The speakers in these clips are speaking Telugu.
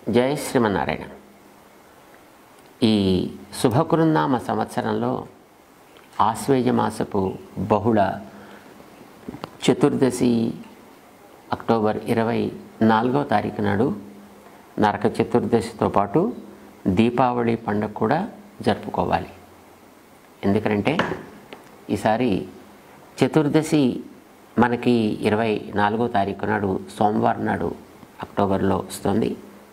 జయ శ్రీమన్నారాయణ ఈ శుభకృన్నామ సంవత్సరంలో ఆశ్వేజ మాసపు బహుళ చతుర్దశి అక్టోబర్ ఇరవై నాలుగవ తారీఖు నాడు నరక చతుర్దశితో పాటు దీపావళి పండుగ కూడా జరుపుకోవాలి ఎందుకంటే ఈసారి చతుర్దశి మనకి ఇరవై నాలుగో తారీఖు నాడు సోమవారం నాడు అక్టోబర్లో వస్తుంది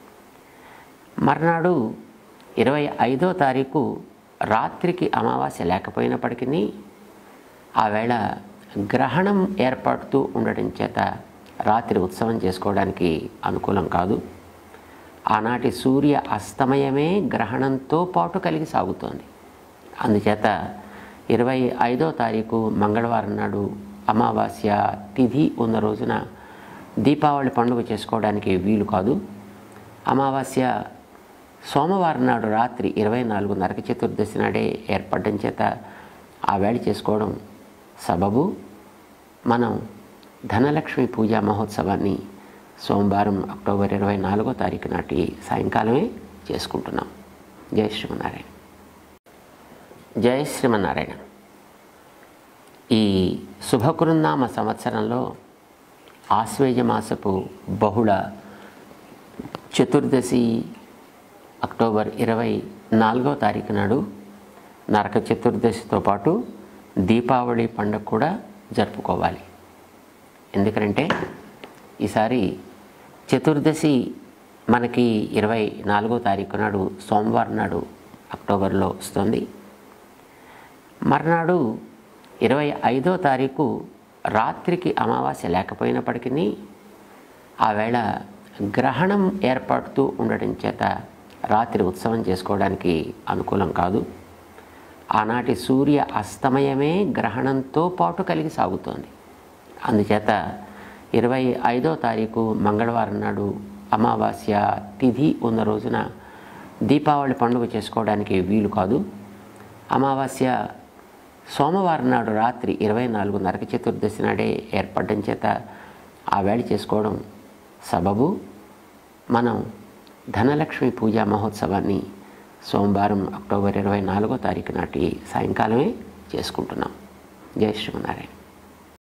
మర్నాడు ఇరవై ఐదో తారీఖు రాత్రికి అమావాస్య లేకపోయినప్పటికీ ఆ వేళ గ్రహణం ఏర్పడుతూ ఉండడం చేత రాత్రి ఉత్సవం చేసుకోవడానికి అనుకూలం కాదు ఆనాటి సూర్య అస్తమయమే గ్రహణంతో పాటు కలిగి సాగుతోంది అందుచేత ఇరవై ఐదో తారీఖు మంగళవారం నాడు అమావాస్య తిథి ఉన్న రోజున దీపావళి పండుగ చేసుకోవడానికి వీలు కాదు అమావాస్య సోమవారం నాడు రాత్రి ఇరవై నాలుగు నరక చతుర్దశి నాడే ఏర్పడడం చేత ఆ వేళ చేసుకోవడం సబబు మనం ధనలక్ష్మి పూజా మహోత్సవాన్ని సోమవారం అక్టోబర్ ఇరవై నాలుగో తారీఖు నాటి సాయంకాలమే చేసుకుంటున్నాం జై శ్రీమన్నారాయణ జై శ్రీమన్నారాయణ ఈ శుభకృన్నామ సంవత్సరంలో ఆశ్వేజ మాసపు బహుళ చతుర్దశి అక్టోబర్ ఇరవై నాలుగో తారీఖు నాడు నరక చతుర్దశితో పాటు దీపావళి పండుగ కూడా జరుపుకోవాలి ఎందుకంటే ఈసారి చతుర్దశి మనకి ఇరవై నాలుగో తారీఖు నాడు సోమవారం నాడు అక్టోబర్లో వస్తుంది మర్నాడు ఇరవై ఐదో తారీఖు రాత్రికి అమావాస్య లేకపోయినప్పటికీ ఆ వేళ గ్రహణం ఏర్పడుతూ ఉండడం చేత రాత్రి ఉత్సవం చేసుకోవడానికి అనుకూలం కాదు ఆనాటి సూర్య అస్తమయమే గ్రహణంతో పాటు కలిగి సాగుతోంది అందుచేత ఇరవై ఐదో తారీఖు మంగళవారం నాడు అమావాస్య తిథి ఉన్న రోజున దీపావళి పండుగ చేసుకోవడానికి వీలు కాదు అమావాస్య సోమవారం నాడు రాత్రి ఇరవై నాలుగు నరక చతుర్దశి నాడే ఏర్పడడం చేత ఆ వేళ చేసుకోవడం సబబు మనం ధనలక్ష్మి పూజా మహోత్సవాన్ని సోమవారం అక్టోబర్ ఇరవై నాలుగో తారీఖు నాటి సాయంకాలమే చేసుకుంటున్నాం జై శ్రీమన్నారాయణ